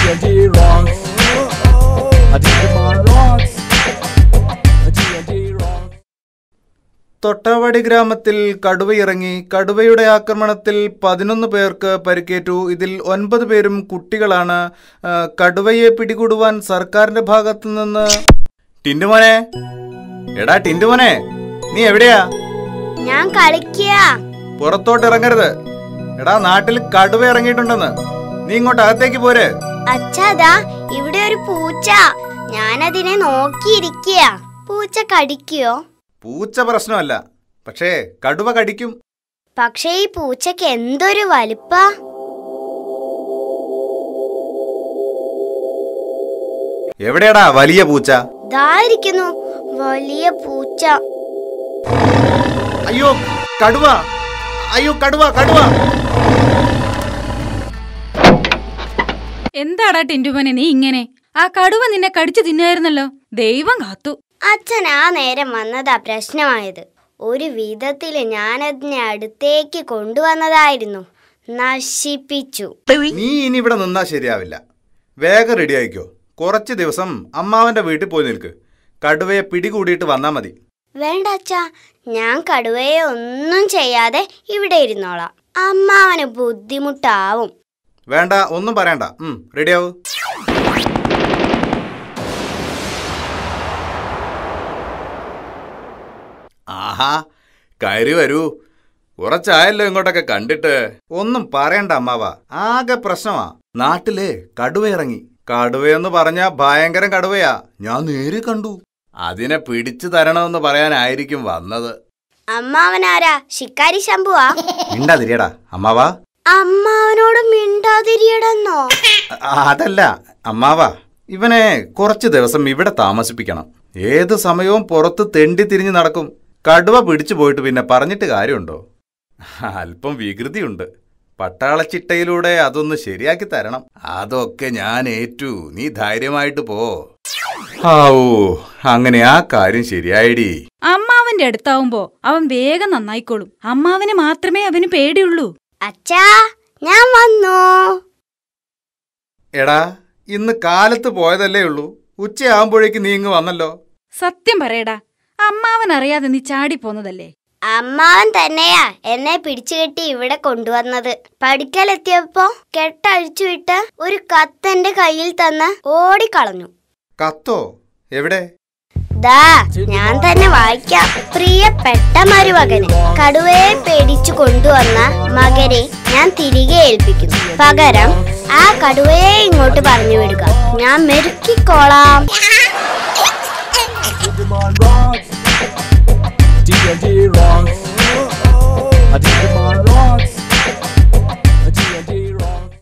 TNT rocks. A Digimon rocks. A TNT rocks. തൊട്ടാവാടി ഗ്രാമത്തിൽ കടുവയിറങ്ങി കടുവയുടെ ആക്രമണത്തിൽ പതിനൊന്ന് പേർക്ക് പരിക്കേറ്റു ഇതിൽ ഒൻപത് പേരും കുട്ടികളാണ് ആ, കടുവയെ പിടികൂടുവാൻ സർക്കാരിന്റെ ഭാഗത്തു നിന്ന് ടിൻറ്റുമോനെ എടാ ടിൻറ്റുമോനെ നീ എവിടെയാ ഞാൻ കളിക്കുക പുറത്തോട്ട് ഇറങ്ങരുത് എടാ നാട്ടിൽ കടുവ ഇറങ്ങിയിട്ടുണ്ടെന്ന് നീ ഇങ്ങോട്ട് അകത്തേക്ക് പോര് അച്ഛാതാ ഇവിടെ ഒരു പൂച്ച ഞാനതിനെ നോക്കിയിരിക്കുക പൂച്ച കടിക്കോ പൂച്ച പ്രശ്നമല്ല പക്ഷേ കടുവ കടിക്കും പക്ഷേ ഈ പൂച്ചക്ക് എന്തൊരു വലിപ്പ എവിടെയാടാ വലിയ പൂച്ച ഇതായിരിക്കുന്നു വലിയ പൂച്ച അയ്യോ കടുവ അയ്യോ കടുവ കടുവ എന്താടാ ടിന്റുമനെ നീ ഇങ്ങനെ ആ കടുവ നിന്നെ കടിച്ചു തിന്നായിരുന്നല്ലോ ദൈവം കാത്തു അച്ഛൻ ആ നേരം വന്നതാ പ്രശ്നമായത് ഒരു വിധത്തില് ഞാനതിനെ അടുത്തേക്ക് കൊണ്ടുവന്നതായിരുന്നു നശിപ്പിച്ചു നീ ഇനി ഇവിടെ നിന്നാ ശരിയാവില്ല വേഗം റെഡി ആയിക്കോ കുറച്ച് ദിവസം അമ്മാവന്റെ വീട്ടിൽ പോയി നിൽക്ക് കടുവയെ പിടികൂടിയിട്ട് വന്നാ മതി വേണ്ട അച്ഛാ ഞാൻ കടുവയെ ഒന്നും ചെയ്യാതെ ഇവിടെ ഇരുന്നോളാം അമ്മാവന് ബുദ്ധിമുട്ടാവും വേണ്ട ഒന്നും പറയണ്ട ഉം റെഡിയാവൂ ആഹാ കയറി വരൂ കുറച്ചായല്ലോ ഇങ്ങോട്ടൊക്കെ കണ്ടിട്ട് ഒന്നും പറയണ്ട അമ്മാവ ആകെ പ്രശ്നമാ നാട്ടില് കടുവ ഇറങ്ങി കടുവയെന്ന് പറഞ്ഞ ഭയങ്കര കടുവയാ ഞാൻ നേരെ കണ്ടു അതിനെ പിടിച്ചു തരണമെന്ന് പറയാനായിരിക്കും വന്നത് അമ്മാവനാരാ ശിക്കാരി ശംഭുവാ മിണ്ടാതിരിയടാ അമ്മാവാ അമ്മാവനോട് മിണ്ടാതിരിയടെന്നോ ആ, അതല്ല അമ്മാവാ ഇവനെ കുറച്ച് ദിവസം ഇവിടെ താമസിപ്പിക്കണം ഏത് സമയവും പുറത്ത് തെണ്ടി തിരിഞ്ഞ് നടക്കും കടുവ പിടിച്ചു പോയിട്ട് പിന്നെ പറഞ്ഞിട്ട് കാര്യമുണ്ടോ അല്പം വികൃതിയുണ്ട് പട്ടാളച്ചിട്ടയിലൂടെ അതൊന്ന് ശരിയാക്കി തരണം അതൊക്കെ ഞാൻ ഏറ്റു നീ ധൈര്യമായിട്ട് പോ ആവൂ അങ്ങനെ ആ കാര്യം ശരിയായിടി അമ്മാവന്റെ അടുത്താവുമ്പോ അവൻ വേഗം നന്നായിക്കോളും അമ്മാവന് മാത്രമേ അവന് പേടിയുള്ളൂ അച്ഛാ ഞാൻ വന്നു എടാ ഇന്ന് കാലത്ത് പോയതല്ലേ ഉള്ളൂ ഉച്ചയാകുമ്പോഴേക്ക് നീ ഇങ്ങ് വന്നല്ലോ സത്യം പറയടാ അമ്മാവൻ അറിയാതെ നീ ചാടിപ്പോന്നതല്ലേ അമ്മാവൻ തന്നെയാ എന്നെ പിടിച്ചുകെട്ടി ഇവിടെ കൊണ്ടുവന്നത് പഠിക്കലെത്തിയപ്പോ കെട്ടഴിച്ചു വിട്ട് ഒരു കത്തെന്റെ കയ്യിൽ തന്ന് ഓടിക്കളഞ്ഞു കത്തോ എവിടെ ദാ ഞാൻ തന്നെ വായിക്കാം പ്രിയപ്പെട്ട മരുമകന് കടുവയെ പേടിച്ചു കൊണ്ടുവന്ന മകനെ ഞാൻ തിരികെ ഏൽപ്പിക്കുന്നു പകരം ആ കടുവയെ ഇങ്ങോട്ട് പറഞ്ഞു വിടുക ഞാൻ മെരുക്കിക്കോളാം Digimon rocks. TNT rocks. A Digimon rocks. A TNT rocks.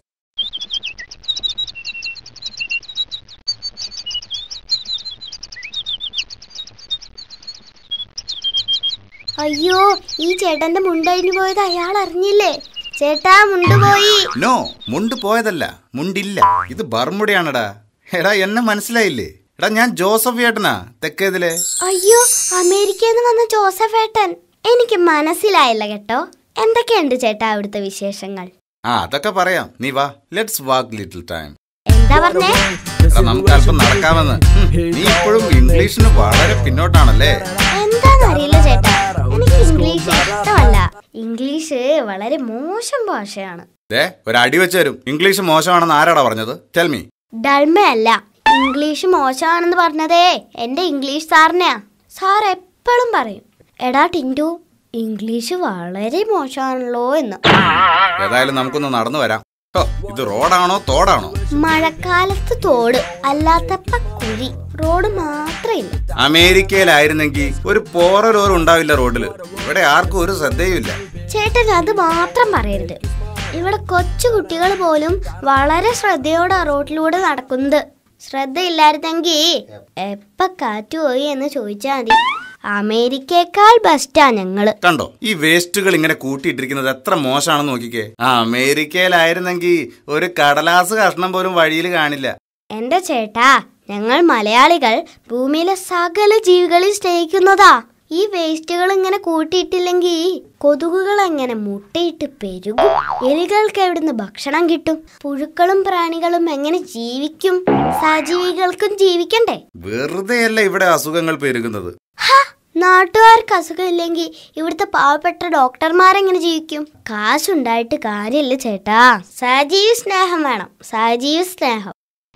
അയ്യോ ഈ ചേട്ടന്റെ മുണ്ടഴിഞ്ഞു പോയത് അയാൾ അറിഞ്ഞില്ലേ ചേട്ടാ മുണ്ടുപോയി നോ മുണ്ട് പോയതല്ല മുണ്ടില്ല ഇത് ബർമുടയാണെടാ എടാ എന്നെ മനസ്സിലായില്ലേ എടാ ഞാൻ ജോസഫ് ഏട്ടനാ തെക്കേതിലെ അയ്യോ അമേരിക്കയിൽ നിന്ന് വന്ന ജോസഫ് ഏട്ടൻ എനിക്ക് മനസ്സിലായില്ല കേട്ടോ എന്തൊക്കെയുണ്ട് ചേട്ടാ അവിടുത്തെ വിശേഷങ്ങൾ ആ അതൊക്കെ പറയാം നീ വാ ലെറ്റ്സ് വാക്ക് ലിറ്റിൽ ടൈം എന്താ പറഞ്ഞേ എടാ നമുക്ക് അല്പം നടക്കാമെന്ന് ഉം, നീ ഇപ്പോഴും ഇംഗ്ലീഷിന് വളരെ പിന്നോട്ടാണല്ലേ എന്താന്നറിയില്ല ചേട്ടാ എനിക്ക് ഇംഗ്ലീഷ് ഇഷ്ടമല്ല ഇംഗ്ലീഷ് വളരെ മോശം ഭാഷയാണ് ദേ ഒരു അടി വെച്ച് തരും ഇംഗ്ലീഷ് മോശമാണെന്ന് ആരാടാ പറഞ്ഞത് ടെൽ മീ ഡൾമയല്ല ഇംഗ്ലീഷ് മോശമാണെന്ന് പറഞ്ഞതേ എന്റെ ഇംഗ്ലീഷ് സാറിനെയാ സാർ എപ്പോഴും പറയും എടാ ടിൻറ്റു ഇംഗ്ലീഷ് വളരെ മോശമാണല്ലോ എന്ന് ഏതായാലും നമുക്കൊന്ന് നടന്നു വരാം ഹോ, ഇത് റോഡാണോ തോടാണോ മഴക്കാലത്ത് തോട് അല്ലാത്തപ്പ കുഴി റോഡ് മാത്രമില്ല അമേരിക്കയിലായിരുന്നെങ്കിൽ ഒരു പോറലോർ ഉണ്ടാവില്ല റോഡില് ഇവിടെ ആർക്കും ഒരു ശ്രദ്ധയുമില്ല ചേട്ടൻ അത് മാത്രം പറയരുത് ഇവിടെ കൊച്ചു കുട്ടികൾ പോലും വളരെ ശ്രദ്ധയോടെ റോഡിലൂടെ നടക്കുന്നത് ശ്രദ്ധയില്ലായിരുന്നെങ്കിൽ എപ്പ കാറ്റ് പോയി എന്ന് ചോദിച്ചാൽ മതി അമേരിക്കയേക്കാൾ ബെസ്റ്റാ ഞങ്ങള് കണ്ടോ ഈ വേസ്റ്റുകൾ ഇങ്ങനെ കൂട്ടിയിട്ടിരിക്കുന്നത് എത്ര മോശമാണെന്ന് നോക്കിക്കേ ആ അമേരിക്കയിലായിരുന്നെങ്കിൽ ഒരു കടലാസ് കഷ്ണം പോലും വഴിയിൽ കാണില്ല എന്റെ ചേട്ടാ ഞങ്ങൾ മലയാളികൾ ഭൂമിയിലെ സകല ജീവികളെയും സ്നേഹിക്കുന്നതാ ഈ വേസ്റ്റുകൾ ഇങ്ങനെ കൂട്ടിയിട്ടില്ലെങ്കിൽ കൊതുകുകൾ എങ്ങനെ മുട്ടയിട്ട് പെരുകും എലികൾക്ക് എവിടുന്ന് ഭക്ഷണം കിട്ടും പുഴുക്കളും പ്രാണികളും എങ്ങനെ ജീവിക്കും സജീവികൾക്കും ജീവിക്കണ്ടേ വെറുതെയല്ല ഇവിടെ അസുഖങ്ങൾ പെരുകുന്നത് ഹ, നാട്ടുകാർക്ക് അസുഖമില്ലെങ്കിൽ ഇവിടുത്തെ പാവപ്പെട്ട ഡോക്ടർമാരെങ്ങനെ ജീവിക്കും കാശുണ്ടായിട്ട് കാര്യമില്ല ചേട്ടാ സജീവ സ്നേഹം വേണം സജീവ സ്നേഹം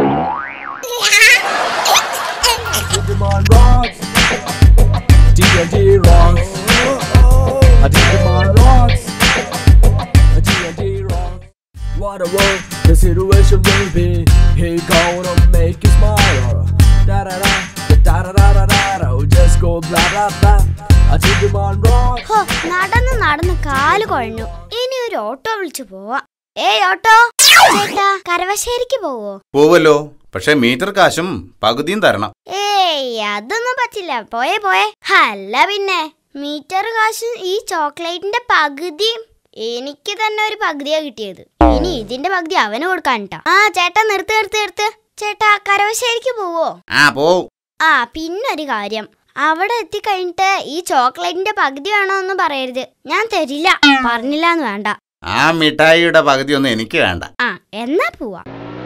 Digimon rocks. D&D rocks. A Digimon rocks. A D&D rocks. What a world the situation will be. He gonna make you smile. Da da da da da da da da da. Oh, just go blah blah blah. A Digimon rocks. ഹോ നടന്ന് നടന്ന് കാല് കുഴഞ്ഞു ഇനി ഒരു auto വിളിച്ചു പോവാ ഏയ് ഓട്ടോ ചേട്ടാ കരവശ്ശേരിക്ക് പോവോ പോവല്ലോ പക്ഷെ മീറ്റർ കാശും പകുതിയും തരണം ഏയ് അതൊന്നും പറ്റില്ല പോയേ പോയേ അല്ല പിന്നെ മീറ്റർ കാശും ഈ ചോക്ലേറ്റിന്റെ പകുതിയും എനിക്ക് തന്നെ ഒരു പകുതിയാ കിട്ടിയത് ഇനി ഇതിന്റെ പകുതി അവന് കൊടുക്കാനിട്ടാ ആ ചേട്ടാ നിർത്ത് നിർത്ത് നിർത്ത് ചേട്ടാ കരവശ്ശേരിക്ക് പോവോ ആ പോവും ആ പിന്നൊരു കാര്യം അവിടെ എത്തിക്കഴിഞ്ഞിട്ട് ഈ ചോക്ലേറ്റിന്റെ പകുതി വേണോ എന്ന് പറയരുത് ഞാൻ തരില്ല പറഞ്ഞില്ല എന്ന് വേണ്ട ആ മിഠായിയുടെ പകുതിയൊന്നും എനിക്ക് വേണ്ട ആ എന്നാ പോവാ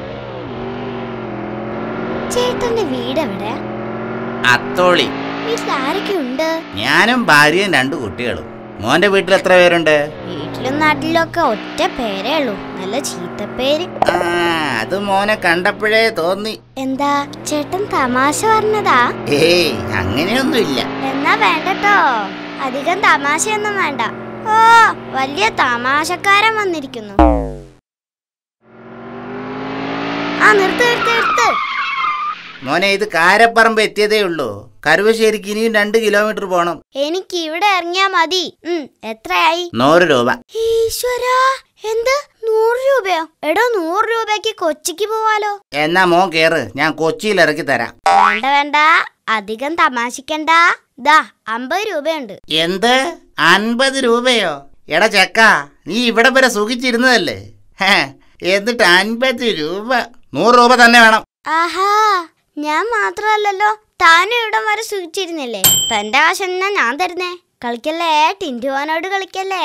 ചേട്ടന്റെ വീട് എവിടെ അത്തോളി വീട്ടിൽ ആരൊക്കെ ഉണ്ട് ഞാനും ഭാര്യയും രണ്ടു കുട്ടികളും മോന്റെ വീട്ടിൽ എത്ര പേരുണ്ട് വീട്ടിലും നാട്ടിലും ഒക്കെ ഒറ്റ പേരേ ഉള്ളൂ നല്ല ചീത്തപ്പേര് ആ അത് മോനെ കണ്ടപ്പോഴേ തോന്നി എന്താ ചേട്ടൻ തമാശ പറഞ്ഞതാ ഏയ് അങ്ങനെയൊന്നുമില്ല എന്നാ വേണ്ടട്ടോ അധികം തമാശയൊന്നും വേണ്ട ഓ വലിയ തമാശക്കാരൻ വന്നിരിക്കുന്നു ആ നിർത്ത് നിർത്ത് നിർത്ത് മോനെ ഇത് കാരപ്പറമ്പ് എത്തിയതേ ഉള്ളൂ കരുവശ്ശേരിക്ക് ഇനിയും രണ്ട് കിലോമീറ്റർ പോണം എനിക്ക് ഇവിടെ ഇറങ്ങിയാ മതി ഉം എത്രയായി നൂറ് രൂപ ഈശ്വരാ എന്ത് നൂറ് രൂപയോ എടോ നൂറ് രൂപയ്ക്ക് കൊച്ചിക്ക് പോവാലോ എന്നാ മോൻ കേറ് ഞാൻ കൊച്ചിയിൽ ഇറക്കി തരാം വേണ്ട വേണ്ട അധികം തമാശിക്കണ്ട ദാ അമ്പത് രൂപയുണ്ട് എന്ത് അൻപത് രൂപയോ എടാ ചെക്ക നീ ഇവിടെ വരെ സുഖിച്ചിരുന്നതല്ലേ ഹേ, എന്നിട്ട് അൻപത് രൂപ നൂറ് രൂപ തന്നെ വേണം ആഹാ ഞാൻ മാത്രമല്ലല്ലോ താനും ഇവിടം വരെ സൂചിച്ചിരുന്നില്ലേ തന്റെ കാശ് എന്നാ ഞാൻ തരുന്നേ കളിക്കല്ലേ ടിൻറ്റുവാനോട് കളിക്കല്ലേ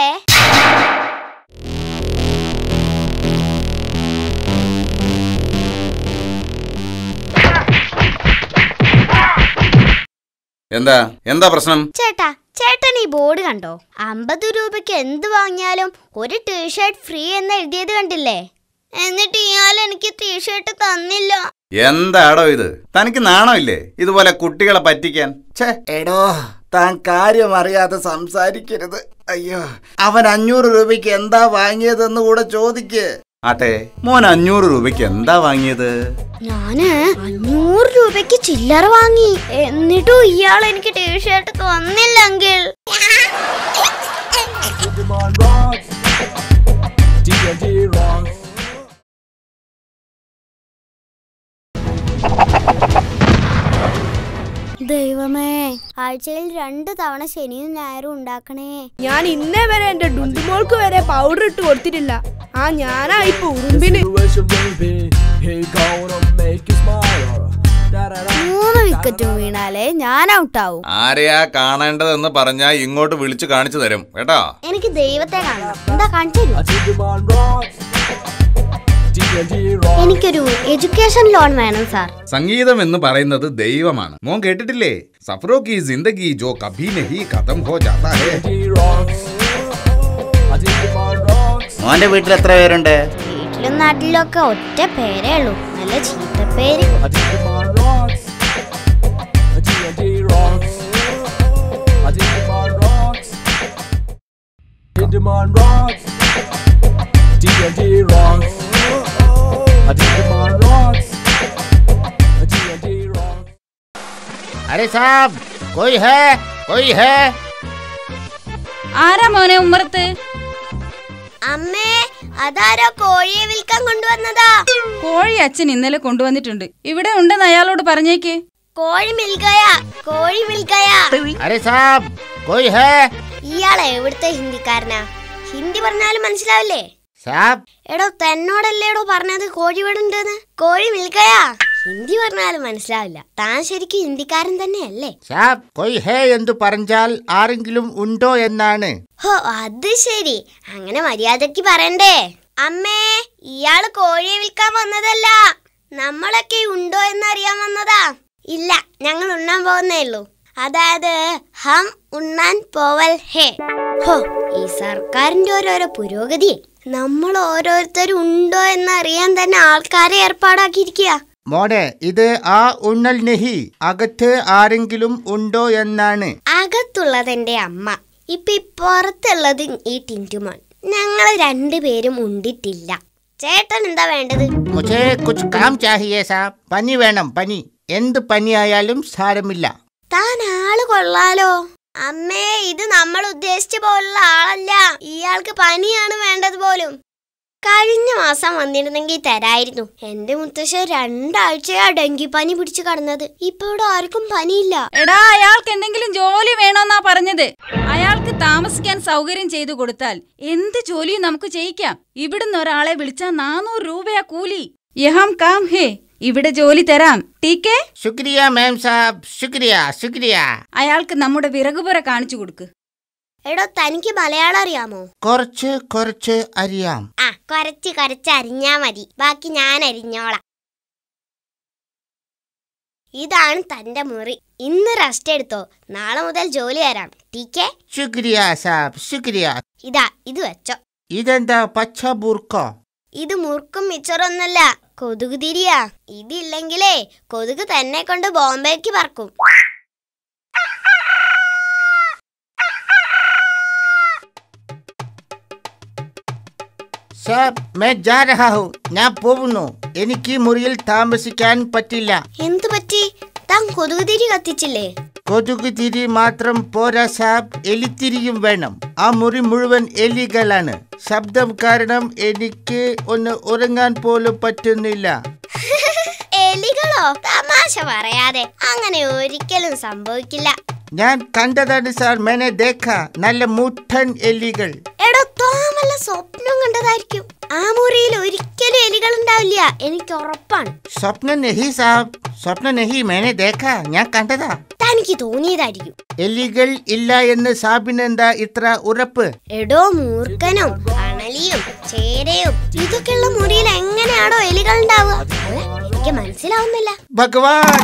എന്താ എന്താ പ്രശ്നം ചേട്ടാ ചേട്ടൻ ഈ ബോർഡ് കണ്ടോ അമ്പത് രൂപയ്ക്ക് എന്ത് വാങ്ങിയാലും ഒരു ടീഷർട്ട് ഫ്രീ എന്ന് എഴുതിയത് കണ്ടില്ലേ എന്നിട്ട് ഇയാൾ എനിക്ക് ടീഷർട്ട് തന്നില്ല എന്താടോ ഇത് തനിക്ക് നാണോ ഇല്ലേ ഇതുപോലെ കുട്ടികളെ പറ്റിക്കാൻ ഛേ എടോ താൻ കാര്യം അറിയാതെ സംസാരിക്കരുത് അയ്യോ അവൻ അഞ്ഞൂറ് രൂപയ്ക്ക് എന്താ വാങ്ങിയതെന്ന് കൂടെ ചോദിക്ക് ആട്ടെ മോൻ അഞ്ഞൂറ് രൂപയ്ക്ക് എന്താ വാങ്ങിയത് ഞാന് അഞ്ഞൂറ് രൂപയ്ക്ക് ചില്ലറ വാങ്ങി എന്നിട്ടും ഇയാൾ എനിക്ക് ടീഷർട്ട് തന്നില്ലെങ്കിൽ Digimon rocks. D&D rocks. ദൈവമേ ആഴ്ചയിൽ രണ്ട് തവണ ശനിയും ഞായറും ഉണ്ടാക്കണേ ഞാൻ ഇന്നേ വരെ എന്റെ ഡുണ്ടുമോൾക്ക് വരെ പൗഡർ ഇട്ട് കൊടുത്തിട്ടില്ല ആ ഞാനാ ഇപ്പൊ The ഉറുമ്പിന് situation will be. He gonna make you smile. Da da da. മൂന്ന് വിക്കറ്റും വീണാലേ ഞാൻ ഔട്ടാവും ആരെയാ കാണേണ്ടതെന്ന് പറഞ്ഞാ ഇങ്ങോട്ട് വിളിച്ചു കാണിച്ചു തരും കേട്ടോ എനിക്ക് ദൈവത്തെ കാണണം എന്താ കാണിച്ചു തരൂ A Digimon rocks. D&D rocks. എനിക്കൊരു എഡ്യൂക്കേഷൻ ലോൺ വേണം സാർ സംഗീതം എന്ന് പറയുന്നത് ദൈവമാണ് മോൻ കേട്ടിട്ടില്ലേ സഫറോ കി ജിന്ദഗി ജോ കഭി നഹി ഖതം ഹോ ജാതാ ഹേ D&D rocks. A Digimon rocks. മോന്റെ വീട്ടിൽ എത്ര പേരുണ്ട് വീട്ടിലും നാട്ടിലും ഒക്കെ ഒറ്റ പേരേ ഉള്ളൂ നല്ല ചീത്തപ്പേര് A Digimon rocks. A D&D rocks. A Digimon rocks. Digimon rocks. D&D rocks. A Digimon rocks. A D&D rocks. അരെ സാബ് കോയി ഹേ കോയി ഹേ ആരാ മോനെ ഉമ്മറത്ത് അമ്മേ അതാരോ കോഴിയെ വിൽക്കാൻ കൊണ്ടുവന്നതാ കോഴി അച്ഛൻ ഇന്നലെ കൊണ്ടുവന്നിട്ടുണ്ട് ഇവിടെ ഉണ്ടെന്ന് അയാളോട് പറഞ്ഞേക്ക് കോഴി മിൽക്കയാ കോഴി മിൽക്കയാ അരെ സാബ് കോയി ഹേ ഇയാളെ എവിടുത്തെ ഹിന്ദിക്കാരനാ ഹിന്ദി പറഞ്ഞാലും മനസ്സിലാവില്ലേ സാബ് എടോ തന്നോടല്ലേടോ പറഞ്ഞത് കോഴി വീടുണ്ടെന്ന് കോഴി വിൽക്കയാ ഹിന്ദി പറഞ്ഞാലും മനസ്സിലാവില്ല താൻ ശരിക്കും ഹിന്ദിക്കാരൻ തന്നെയല്ലേ സാബ് കൊയ് ഹേ എന്ന് പറഞ്ഞാൽ ആരെങ്കിലും ഉണ്ടോ എന്നാണ് ഹോ അത് ശരി അങ്ങനെ മര്യാദക്ക് പറയണ്ടേ അമ്മേ ഇയാള് കോഴിയെ വിൽക്കാൻ വന്നതല്ല നമ്മളൊക്കെ ഉണ്ടോ എന്നറിയാൻ വന്നതാ ഇല്ല ഞങ്ങൾ ഉണ്ണാൻ പോകുന്നേ ഉള്ളൂ അതായത് ഹം ഉണ്ണാൻ പോവൽ ഹേ ഹോ ഈ സർക്കാരിന്റെ ഓരോരോ പുരോഗതി നമ്മൾ ഓരോരുത്തരും ഉണ്ടോ എന്നറിയാൻ തന്നെ ആൾക്കാരെ ഏർപ്പാടാക്കിയിരിക്കുക മോനെ ഇത് ആ ഉണ്ണൽ നെഹി അകത്ത് ആരെങ്കിലും ഉണ്ടോ എന്നാണ് അകത്തുള്ളതെന്റെ അമ്മ ഇപ്പൊ ഈ പുറത്തുള്ളത് ഈ ടിന്റുമോൻ ഞങ്ങൾ രണ്ടുപേരും ഉണ്ടിട്ടില്ല ചേട്ടൻ എന്താ വേണ്ടത് മുझे കുച്ച് കാം ചാഹിയേ സാബ് പനി വേണം പനി എന്ത് പനിയായാലും സാരമില്ല താൻ ആള് കൊള്ളാലോ അമ്മേ ഇത് നമ്മൾ ഉദ്ദേശിച്ച പോലുള്ള ആളല്ല ഇയാൾക്ക് പനിയാണ് വേണ്ടത് പോലും കഴിഞ്ഞ മാസം വന്നിരുന്നെങ്കിൽ തരായിരുന്നു എന്റെ മുത്തശ്ശ രണ്ടാഴ്ചയാ ഡെങ്കിപ്പനി പിടിച്ചു കടന്നത് ഇപ്പൊ ഇവിടെ ആർക്കും പനിയില്ല എടാ അയാൾക്ക് എന്തെങ്കിലും ജോലി വേണോന്നാ പറഞ്ഞത് അയാൾക്ക് താമസിക്കാൻ സൗകര്യം ചെയ്തു കൊടുത്താൽ എന്ത് ജോലിയും നമുക്ക് ചെയ്യിക്കാം ഇവിടുന്ന് ഒരാളെ വിളിച്ചാൽ നാനൂറ് രൂപയാ കൂലി യഹാം കാം ഹേ ഇവിടെ ജോലി തരാം ടീക്കേ ശുക്രിയ മാം സാബ് ശുക്രിയ ശുക്രിയ അയാൾക്ക് നമ്മുടെ വിറകുപുര കാണിച്ചു കൊടുക്ക് എടോ തനിക്ക് മലയാളം അറിയാമോ കുറച്ച് കുറച്ച് അറിയാം ആ കുറച്ച് കുറച്ച് അരിഞ്ഞാ മതി ബാക്കി ഞാൻ അരിഞ്ഞോളാം ഇതാണ് തന്റെ മുറി ഇന്ന് റെസ്റ്റ് എടുത്തോ നാളെ മുതൽ ജോലി തരാം ടീക്കേ ശുക്രിയ സാബ് ശുക്രിയ ഇതാ ഇത് വെച്ചോ ഇതെന്താ പച്ച ബുർക്കോ ഇത് മുറുക്കും മിച്ചറൊന്നല്ല കൊതുക് തിരിയാ ഇതില്ലെങ്കിലേ കൊതുക് തന്നെ കൊണ്ട് ബോംബേക്ക് പറക്കും സാബ് മേ ജാ രഹാ ഹൂ ഞാൻ പോകുന്നു എനിക്ക് ഈ മുറിയിൽ താമസിക്കാൻ പറ്റില്ല എന്തു പറ്റി താൻ കൊതുക് തിരി കത്തിച്ചില്ലേ കൊതുക് തിരി മാത്രം പോരാ സാബ് എലിത്തിരിയും വേണം ആ മുറി മുഴുവൻ എലികളാണ് ശബ്ദം കാരണം എനിക്ക് ഒന്ന് ഉറങ്ങാൻ പോലും പറ്റുന്നില്ല എലികളോ തമാശ പറയാതെ അങ്ങനെ ഒരിക്കലും സംഭവിക്കില്ല ഞാൻ കണ്ടതാണ് സാർ മേനെ ദേഖ നല്ല മുട്ടൻ എലികൾ എടോ താൻ വല്ല സ്വപ്നം കണ്ടതായിരിക്കും ആ മുറിയിൽ ഒരിക്കലും എലികൾ ഉണ്ടാവില്ല എനിക്ക് ഉറപ്പാണ് സ്വപ്ന നെഹി സാബ് സ്വപ്ന നെഹി മേനെ ദേഖ ഞാൻ കണ്ടതാ തനിക്ക് തോന്നിയതായിരിക്കും എലികൾ ഇല്ല എന്ന് സാബിനെന്താ ഇത്ര ഉറപ്പ് എടോ മൂർഖനും അണലിയും ചേരയും ഇതൊക്കെയുള്ള മുറിയിൽ എങ്ങനെയാണോ എലികൾ ഉണ്ടാവുക അല്ല, എനിക്ക് മനസ്സിലാവുന്നില്ല ഭഗവാൻ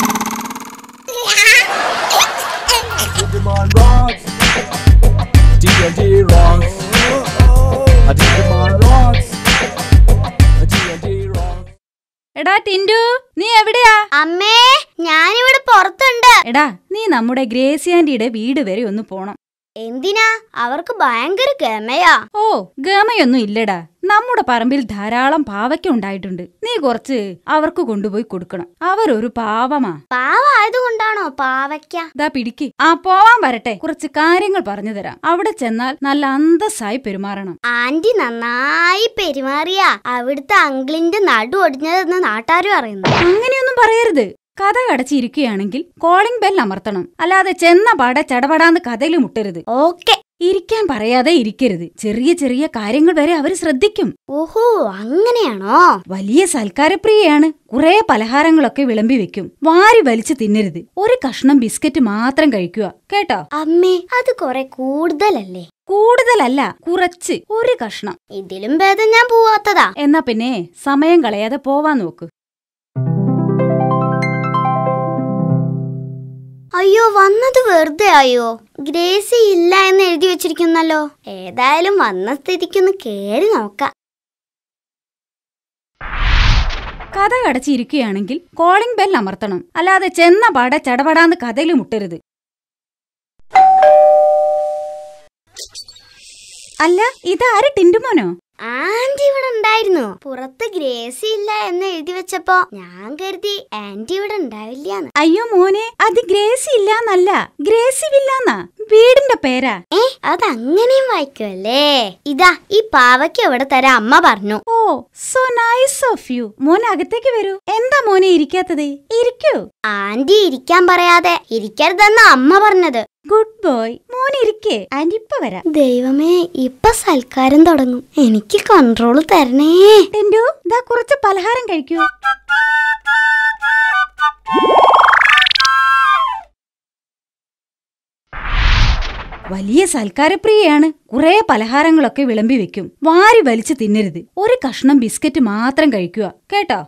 Digimon rocks. D&D rocks. A Digimon rocks. A D&D rocks. എടാ ടിൻഡു നീ എവിടെയാ അമ്മേ ഞാനിവിടെ പുറത്തുണ്ട് എടാ നീ നമ്മുടെ ഗ്രേസി ആന്റിയുടെ വീട് വരെ ഒന്ന് പോണം എന്തിനാ അവർക്ക് ഭയങ്കര ഗമയാ ഓ ഗമയൊന്നും ഇല്ലടാ നമ്മുടെ പറമ്പിൽ ധാരാളം പാവയ്ക്ക ഉണ്ടായിട്ടുണ്ട് നീ കുറച്ച് അവർക്ക് കൊണ്ടുപോയി കൊടുക്കണം അവരൊരു പാവമാ പാവായതുകൊണ്ടാണോ പാവയ്ക്ക ദാ പിടിക്ക് ആ പോവാൻ വരട്ടെ കുറച്ച് കാര്യങ്ങൾ പറഞ്ഞു തരാം അവിടെ ചെന്നാൽ നല്ല അന്തസ്സായി പെരുമാറണം ആന്റി നന്നായി പെരുമാറിയ അവിടുത്തെ അങ്കിളിന്റെ നടു ഒടിഞ്ഞതെന്ന് നാട്ടാരും അറിയുന്നു അങ്ങനെയൊന്നും പറയരുത് കഥ കടച്ചിരിക്കുകയാണെങ്കിൽ കോളിംഗ് ബെൽ അമർത്തണം അല്ലാതെ ചെന്ന പാടെ ചടപടാന്ന് കഥയിൽ മുട്ടരുത് ഓക്കെ ഇരിക്കാൻ പറയാതെ ഇരിക്കരുത് ചെറിയ ചെറിയ കാര്യങ്ങൾ വരെ അവര് ശ്രദ്ധിക്കും ഓഹോ അങ്ങനെയാണോ വലിയ സൽക്കാരപ്രിയയാണ് കുറെ പലഹാരങ്ങളൊക്കെ വിളമ്പി വെക്കും വാരി വലിച്ചു തിന്നരുത് ഒരു കഷ്ണം ബിസ്ക്കറ്റ് മാത്രം കഴിക്കുക കേട്ടോ അമ്മേ അത് കൊറേ കൂടുതലല്ലേ കൂടുതലല്ല കുറച്ച് ഒരു കഷ്ണം ഇതിലും ഭേദം ഞാൻ പോവാത്തതാ എന്നാ പിന്നെ സമയം കളയാതെ പോവാൻ നോക്ക് അയ്യോ വന്നത് വെറുതെ ആയോ ഗ്രേസി ഇല്ല എന്ന് എഴുതി വെച്ചിരിക്കുന്നല്ലോ ഏതായാലും വന്ന സ്ഥിതിക്കൊന്ന് കേറി നോക്കാം കഥ കടച്ചിരിക്കുകയാണെങ്കിൽ കോളിംഗ് ബെൽ അമർത്തണം അല്ലാതെ ചെന്ന പാടെ ചടപടാന്ന് കഥയിൽ മുട്ടരുത് അല്ല ഇതാര് ടിൻഡുമോനോ ആന്റി ഇവിടെ ഉണ്ടായിരുന്നു പുറത്ത് ഗ്രേസി ഇല്ല എന്ന് എഴുതി വെച്ചപ്പോ ഞാൻ കരുതി ആന്റി ഇവിടെ ഉണ്ടാവില്ലാന്ന് അയ്യോ മോനെ അത് ഗ്രേസി ഇല്ലാന്നല്ല ഗ്രേസി വില്ലാന്നാ വീടിന്റെ പേരാ ഏ അതങ്ങനെയും വായിക്കുമല്ലേ ഇതാ ഈ പാവയ്ക്ക് എവിടെ തരാം അമ്മ പറഞ്ഞു oh so nice of you മോൻ അകത്തേക്ക് വരൂ എന്താ മോനെ ഇരിക്കാത്തത് ഇരിക്കൂ ആന്റി ഇരിക്കാൻ പറയാതെ ഇരിക്കരുതെന്ന അമ്മ പറഞ്ഞത് ഗുഡ് ബോയ് മോൻ ഇരിക്കേ ആന്റി ഇപ്പൊ വരാം ദൈവമേ ഇപ്പൊ സൽക്കാരം തുടങ്ങും എനിക്ക് കൺട്രോൾ തരണേ ടെൻഡു ഇതാ കുറച്ച് പലഹാരം കഴിക്കൂ വലിയ സൽക്കാരപ്രിയയാണ് കുറെ പലഹാരങ്ങളൊക്കെ വിളമ്പി വെക്കും വാരി വലിച്ചു തിന്നരുത് ഒരു കഷ്ണം ബിസ്ക്കറ്റ് മാത്രം കഴിക്കുക കേട്ടോ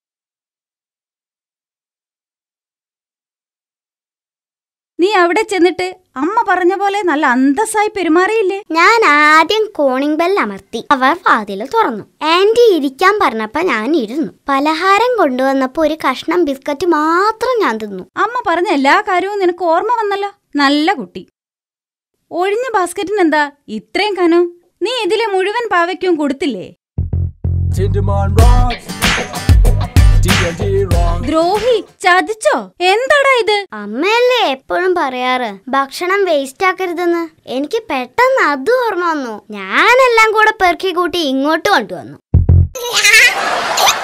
നീ അവിടെ ചെന്നിട്ട് അമ്മ പറഞ്ഞ പോലെ നല്ല അന്തസ്സായി പെരുമാറിയില്ലേ ഞാൻ ആദ്യം കോണിംഗ് ബെൽ അമർത്തി അവർ വാതിൽ തുറന്നു ആന്റി ഇരിക്കാൻ പറഞ്ഞപ്പോ ഞാൻ ഇരുന്നു പലഹാരം കൊണ്ടുവന്നപ്പോ ഒരു കഷ്ണം ബിസ്ക്കറ്റ് മാത്രം ഞാൻ തിന്നു അമ്മ പറഞ്ഞ എല്ലാ കാര്യവും നിനക്ക് ഓർമ്മ വന്നല്ലോ നല്ല കുട്ടി ഒഴിഞ്ഞ ബാസ്ക്കറ്റിന് എന്താ ഇത്രയും കനം നീ ഇതിലെ മുഴുവൻ പാവയ്ക്കും കൊടുത്തില്ലേ Tinderman rocks. D&D rocks. ദ്രോഹി ചതിച്ചോ എന്താടാ ഇത് അമ്മയല്ലേ എപ്പോഴും പറയാറ് ഭക്ഷണം വേസ്റ്റ് ആക്കരുതെന്ന് എനിക്ക് പെട്ടെന്ന് അത് ഓർമ്മ വന്നു ഞാനെല്ലാം കൂടെ പെറുക്കി കൂട്ടി ഇങ്ങോട്ട് കൊണ്ടുവന്നു